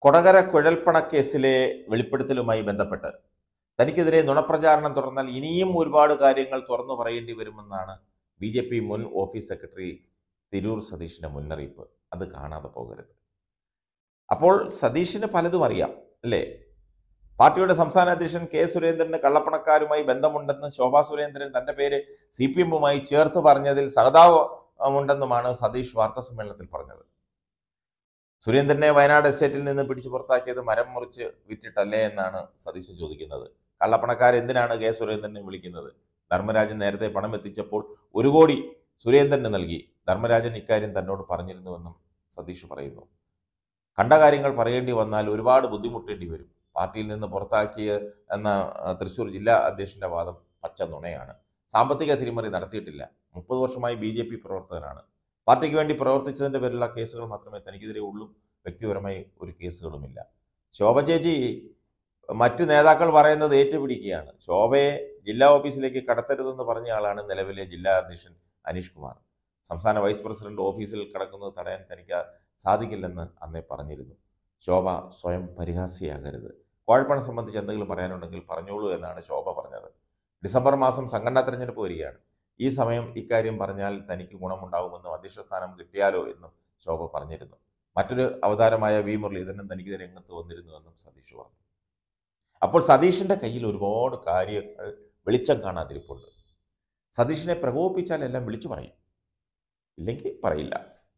കൊടകര കുഴൽപ്പണക്കേസിലെ വെളിപ്പെടുത്തലുമായി ബന്ധപ്പെട്ട് തനിക്കെതിരെ നുണപ്രചാരണം തുടർന്നാൽ ഇനിയും ഒരുപാട് കാര്യങ്ങൾ തുറന്നു പറയേണ്ടി വരുമെന്നാണ് ബി ജെ പി മുൻ ഓഫീസ് സെക്രട്ടറി തിരൂർ സതീഷിന്റെ മുന്നറിയിപ്പ് അത് കാണാതെ പോകരുത് അപ്പോൾ സതീഷിന് പലതും അറിയാം അല്ലേ പാർട്ടിയുടെ സംസ്ഥാന അധ്യക്ഷൻ കെ സുരേന്ദ്രന് കള്ളപ്പണക്കാരുമായി ബന്ധമുണ്ടെന്ന് ശോഭാ സുരേന്ദ്രൻ തന്റെ പേര് സി പി എമ്മുമായി ചേർത്ത് പറഞ്ഞതിൽ സഹതാപമുണ്ടെന്നുമാണ് സതീഷ് വാർത്താസമ്മേളനത്തിൽ പറഞ്ഞത് സുരേന്ദ്രനെ വയനാട് എസ്റ്റേറ്റിൽ നിന്ന് പിടിച്ചു പുറത്താക്കിയത് മരം മുറിച്ച് വിറ്റിട്ടല്ലേ എന്നാണ് സതീശൻ ചോദിക്കുന്നത് കള്ളപ്പണക്കാർ എന്തിനാണ് കെ സുരേന്ദ്രനെ വിളിക്കുന്നത് ധർമ്മരാജൻ നേരത്തെ പണം എത്തിച്ചപ്പോൾ ഒരു കോടി സുരേന്ദ്രന് നൽകി ധർമ്മരാജൻ ഇക്കാര്യം തന്നോട് പറഞ്ഞിരുന്നുവെന്നും സതീഷ് പറയുന്നു കണ്ട കാര്യങ്ങൾ പറയേണ്ടി വന്നാൽ ഒരുപാട് ബുദ്ധിമുട്ടേണ്ടി വരും പാർട്ടിയിൽ നിന്ന് പുറത്താക്കിയ എന്ന ആ, തൃശൂർ ജില്ലാ അധ്യക്ഷന്റെ വാദം പച്ച നുണയാണ് സാമ്പത്തിക തിരിമറി നടത്തിയിട്ടില്ല മുപ്പത് വർഷമായി ബി ജെ പി പ്രവർത്തകനാണ് പാർട്ടിക്ക് വേണ്ടി പ്രവർത്തിച്ചതിന്റെ പേരിലുള്ള കേസുകൾ മാത്രമേ തനിക്കെതിരെ ഉള്ളൂ വ്യക്തിപരമായി ഒരു കേസുകളുമില്ല ശോഭ ചേച്ചി മറ്റ് നേതാക്കൾ പറയുന്നത് ഏറ്റുപിടിക്കുകയാണ് ശോഭയെ ജില്ലാ ഓഫീസിലേക്ക് കടത്തരുതെന്ന് പറഞ്ഞ ആളാണ് നിലവിലെ ജില്ലാ അധ്യക്ഷൻ അനീഷ് കുമാർ സംസ്ഥാന വൈസ് പ്രസിഡന്റ് ഓഫീസിൽ കടക്കുന്നത് തടയാൻ തനിക്ക് സാധിക്കില്ലെന്ന് അന്നേ പറഞ്ഞിരുന്നു ശോഭ സ്വയം പരിഹാസിയാകരുത് കോഴപ്പണം സംബന്ധിച്ച് എന്തെങ്കിലും പറയാനുണ്ടെങ്കിൽ പറഞ്ഞോളൂ എന്നാണ് ശോഭ പറഞ്ഞത് ഡിസംബർ മാസം സംഘടനാ തെരഞ്ഞെടുപ്പ് വരികയാണ് ഈ സമയം ഇക്കാര്യം പറഞ്ഞാൽ തനിക്ക് ഗുണമുണ്ടാകുമെന്നും അധ്യക്ഷ സ്ഥാനം കിട്ടിയാലോ എന്നും ശോഭ പറഞ്ഞിരുന്നു മറ്റൊരു അവതാരമായ വി മുരളീധരൻ തനിക്ക് രംഗത്ത് വന്നിരുന്നുവെന്നും സതീഷ് പറഞ്ഞു അപ്പോൾ സതീഷിന്റെ കയ്യിൽ ഒരുപാട് കാര്യങ്ങൾ വെളിച്ചം കാണാതിരിപ്പുണ്ട് സതീഷിനെ പ്രകോപിപ്പിച്ചാൽ എല്ലാം വിളിച്ചു പറയും ഇല്ലെങ്കിൽ പറയില്ല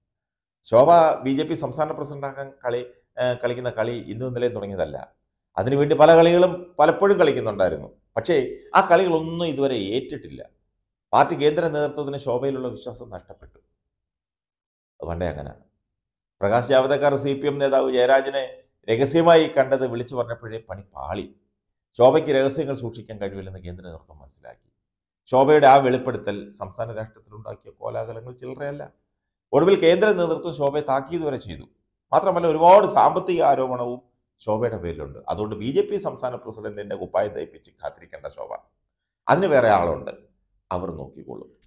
ശോഭ ബി ജെ പി സംസ്ഥാന പ്രസിഡന്റാകാൻ കളി ഏഹ് കളിക്കുന്ന കളി ഇന്നും ഇന്നലെയും തുടങ്ങിയതല്ല അതിനുവേണ്ടി പല കളികളും പലപ്പോഴും കളിക്കുന്നുണ്ടായിരുന്നു പക്ഷേ ആ കളികളൊന്നും ഇതുവരെ ഏറ്റിട്ടില്ല പാർട്ടി കേന്ദ്ര നേതൃത്വത്തിന് ശോഭയിലുള്ള വിശ്വാസം നഷ്ടപ്പെട്ടു അത് പണ്ടേ അങ്ങനെ Prakash Javadekar C P M നേതാവ് ജയരാജനെ രഹസ്യമായി കണ്ടത് വിളിച്ചു പറഞ്ഞപ്പോഴേ പണി പാളി ശോഭയ്ക്ക് രഹസ്യങ്ങൾ സൂക്ഷിക്കാൻ കഴിയില്ലെന്ന് കേന്ദ്ര നേതൃത്വം മനസ്സിലാക്കി ശോഭയുടെ ആ വെളിപ്പെടുത്തൽ സംസ്ഥാന രാഷ്ട്രത്തിലുണ്ടാക്കിയ കോലാഹലങ്ങൾ ചില്ലറയല്ല ഒടുവിൽ കേന്ദ്ര നേതൃത്വം ശോഭയെ താക്കീത് വരെ ചെയ്തു മാത്രമല്ല ഒരുപാട് സാമ്പത്തിക ആരോപണവും ശോഭയുടെ പേരിലുണ്ട് അതുകൊണ്ട് ബി ജെ പി സംസ്ഥാന പ്രസിഡന്റിന്റെ കുപ്പായം തയ്പ്പിച്ച് കാത്തിരിക്കേണ്ട ശോഭ അതിന് വേറെ ആളുണ്ട് അവർ നോക്കിക്കോളും